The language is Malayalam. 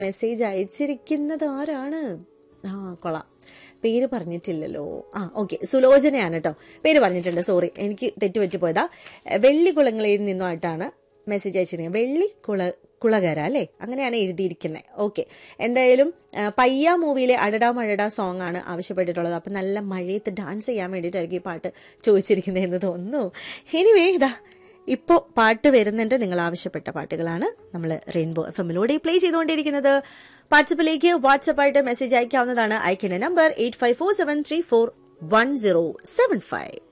മെസ്സേജ് അയച്ചിരിക്കുന്നത് ആരാണ് ആ കൊള്ളാം പേര് പറഞ്ഞിട്ടില്ലല്ലോ ആ ഓക്കെ സുലോചനയാണ് കേട്ടോ പേര് പറഞ്ഞിട്ടുണ്ട് സോറി എനിക്ക് തെറ്റുപറ്റിപ്പോയതാ വെള്ളിക്കുളങ്ങളിൽ നിന്നുമായിട്ടാണ് മെസ്സേജ് അയച്ചിരിക്കുന്നത് വെള്ളി കുള കുളകര അല്ലേ അങ്ങനെയാണ് എഴുതിയിരിക്കുന്നത് ഓക്കെ എന്തായാലും ആ, പയ്യ മൂവിയിലെ അടടാ മഴടാ സോങ് ആണ് ആവശ്യപ്പെട്ടിട്ടുള്ളത് അപ്പം നല്ല മഴയത്ത് ഡാൻസ് ചെയ്യാൻ വേണ്ടിയിട്ടായിരിക്കും ഈ പാട്ട് ചോദിച്ചിരിക്കുന്നത് എന്ന് തോന്നുന്നു എനിവേ ഇതാ ഇപ്പോൾ പാട്ട് വരുന്നുണ്ട് നിങ്ങൾ ആവശ്യപ്പെട്ട പാട്ടുകളാണ് നമ്മൾ റെയിൻബോ എഫ് എമ്മിലൂടെ പ്ലേ ചെയ്തുകൊണ്ടിരിക്കുന്നത് വാട്സപ്പിലേക്ക് വാട്സപ്പായിട്ട് മെസ്സേജ് അയക്കാവുന്നതാണ് അയക്കുന്ന number eight five four seven three four one zero seven five